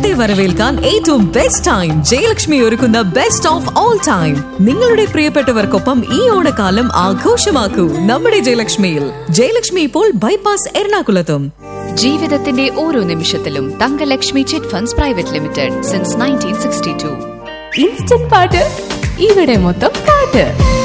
ഓണത്തെ വരവേൽക്കാൻ ഏറ്റവും ബെസ്റ്റ് ടൈം ജയലക്ഷ്മി ഒരുക്കുന്ന ബെസ്റ്റ് ഓഫ് ഓൾ ടൈം നിങ്ങളുടെ പ്രിയപ്പെട്ടവർക്കൊപ്പം ഈ ഓണക്കാലം ആഘോഷമാക്കൂ നമ്മുടെ ജയലക്ഷ്മിയിൽ ജയലക്ഷ്മി ഇപ്പോൾ ബൈപ്പാസ് എറണാകുളത്തും ജീവിതത്തിന്റെ ഓരോ നിമിഷത്തിലും Thangalakshmi chit funds private limited since nineteen sixty two instant പാട്ട് ഇവിടെ മൊത്തം പാട്ട്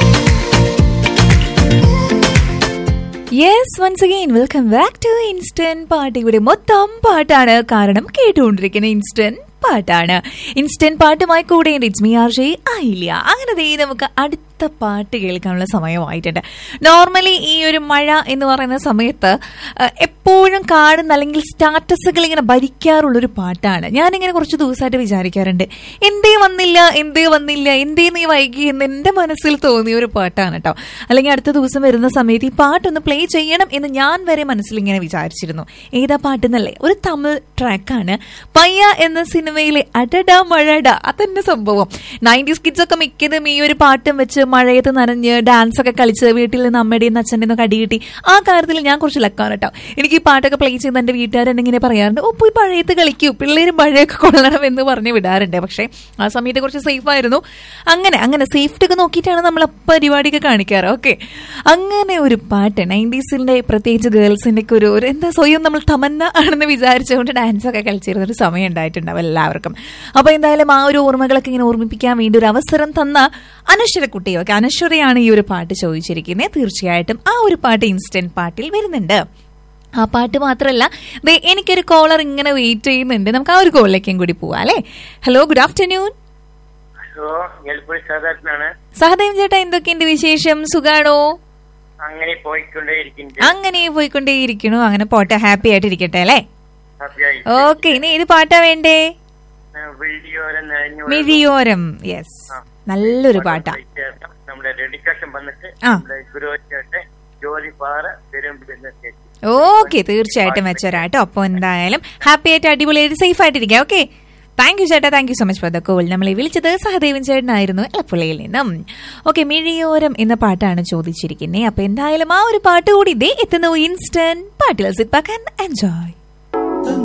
yes once again welcome back to instant പാട്ട് ഇവിടെ മൊത്തം പാട്ടാണ് കാരണം കേട്ടുകൊണ്ടിരിക്കുന്ന ഇൻസ്റ്റന്റ് പാട്ടാണ് ഇൻസ്റ്റന്റ് പാട്ടുമായി കൂടെ ഇറ്റ്സ് മീ ആർ ജെ ആയില്ല അങ്ങനെ ദേ നമുക്ക് അടുത്ത പാട്ട് കേൾക്കാനുള്ള സമയമായിട്ടുണ്ട് നോർമലി ഈ ഒരു മഴ എന്ന് പറയുന്ന സമയത്ത് അഹ്, എപ്പോഴും കാണുന്ന അല്ലെങ്കിൽ സ്റ്റാറ്റസുകൾ ഇങ്ങനെ ഭരിക്കാറുള്ളൊരു പാട്ടാണ് ഞാനിങ്ങനെ കുറച്ച് ദിവസമായിട്ട് വിചാരിക്കാറുണ്ട് എന്തേ വന്നില്ല എന്തേ വന്നില്ല എന്തേ നീ വൈകി എന്ന് എൻ്റെ മനസ്സിൽ തോന്നിയ ഒരു പാട്ടാണ് കേട്ടോ അല്ലെങ്കിൽ അടുത്ത ദിവസം വരുന്ന സമയത്ത് ഈ പാട്ടൊന്ന് പ്ലേ ചെയ്യണം എന്ന് ഞാൻ വരെ മനസ്സിൽ ഇങ്ങനെ വിചാരിച്ചിരുന്നു ഏതാ പാട്ടെന്നല്ലേ ഒരു തമിഴ് ട്രാക്കാണ് പയ്യ എന്ന സിനിമയിലെ അടട മഴട അതന്നെ സംഭവം നയൻറ്റീസ് കിഡ്സ് ഒക്കെ മിക്കതും ഈ ഒരു പാട്ടും വെച്ച് മഴയത്ത് നനഞ്ഞ് ഡാൻസ് ഒക്കെ കളിച്ച് വീട്ടിൽ നിന്ന് അമ്മയുടെയും അച്ഛൻ്റെ ഒക്കെ അടി കിട്ടി ആ കാര്യത്തിൽ ഞാൻ കുറച്ച് ലക്കാണ് കേട്ടോ എനിക്ക് ഈ പാട്ടൊക്കെ പ്ലേ ചെയ്ത് എൻ്റെ വീട്ടുകാരെന്നെ ഇങ്ങനെ പറയാറുണ്ട് ഓ പോയി മഴയത്ത് കളിക്കൂ പിള്ളേര് മഴയൊക്കെ കൊള്ളണം എന്ന് പറഞ്ഞ് വിടാറുണ്ട് പക്ഷേ ആ സമയത്ത് കുറച്ച് സേഫ് ആയിരുന്നു അങ്ങനെ അങ്ങനെ സേഫ്റ്റി ഒക്കെ നോക്കിയിട്ടാണ് നമ്മൾ ആ പരിപാടിയൊക്കെ കാണിക്കാറ് ഓക്കെ അങ്ങനെ ഒരു പാട്ട് നയൻറ്റീസിന്റെ പ്രത്യേകിച്ച് ഗേൾസിന്റെ ഒക്കെ ഒരു ഒരു എന്താ സ്വയം നമ്മൾ തമന്ന ആണെന്ന് വിചാരിച്ചുകൊണ്ട് ഡാൻസ് ഒക്കെ കളിച്ചിരുന്ന ഒരു സമയം ഉണ്ടായിട്ടുണ്ടാവും എല്ലാവർക്കും അപ്പൊ എന്തായാലും ആ ഒരു ഓർമ്മകളൊക്കെ ഇങ്ങനെ ഓർമ്മിപ്പിക്കാൻ വേണ്ടി ഒരു അവസരം തന്ന അനശ്വര കുട്ടിയോ ഓക്കെ അനശ്വരയാണ് ഈ ഒരു പാട്ട് ചോദിച്ചിരിക്കുന്നത് തീർച്ചയായിട്ടും ആ ഒരു പാട്ട് ഇൻസ്റ്റന്റ് പാട്ടിൽ വരുന്നുണ്ട് ആ പാട്ട് മാത്രമല്ല ദേ എനിക്കൊരു കോളർ ഇങ്ങനെ വെയിറ്റ് ചെയ്യുന്നുണ്ട് നമുക്ക് ആ ഒരു കോളിലേക്കും കൂടി പോവാം അല്ലേ ഹലോ ഗുഡ് ആഫ്റ്റർനൂൺ ഹലോ എൽപ്പുഴ സാധാരണാണ് സഹദേവ് ചേട്ടാ എന്തൊക്കെയുണ്ട് വിശേഷം സുഖാണോ അങ്ങനെ പോയിക്കൊണ്ടേയിരിക്കുന്നു അങ്ങനെ പോയിക്കൊണ്ടേയിരിക്കണു അങ്ങനെ പോട്ടെ ഹാപ്പി ആയിട്ട് ഇരിക്കട്ടെ അല്ലേ ഹാപ്പിയായി ഓക്കെ ഇനി ഏത് പാട്ടാ വേണ്ടേ വീഡിയോരം നിറഞ്ഞു മിഴിയോരം യെസ് ആ. നല്ലൊരു പാട്ടാ നമ്മുടെ ഡെഡിക്കേഷൻ വന്നിട്ട് ആ. നമ്മുടെ ഗുരുവായിട്ട് ജോലി പാറ പെരുമ്പിടുന്ന ചേച്ചി ഓക്കെ തീർച്ചയായിട്ടും വെച്ചോരാട്ടോ അപ്പൊ എന്തായാലും ഹാപ്പി ആയിട്ട് അടിപൊളിയായിട്ട് സേഫ് ആയിട്ടിരിക്കാം ഓക്കെ താങ്ക് യു ചേട്ടാ thank you so much for the call നമ്മളെ വിളിച്ചത് സഹദേവൻ ചേട്ടനായിരുന്നു എളപ്പുള്ളിയിൽ നിന്നും ഓക്കെ മിഴിയോരം എന്ന പാട്ടാണ് ചോദിച്ചിരിക്കുന്നത് അപ്പൊ എന്തായാലും ആ ഒരു പാട്ട് കൂടി ഇതേ എത്തുന്നു ഇൻസ്റ്റന്റ് പാട്ടിൽ സിറ്റ് ബാക്ക് ആൻഡ് എൻജോയ്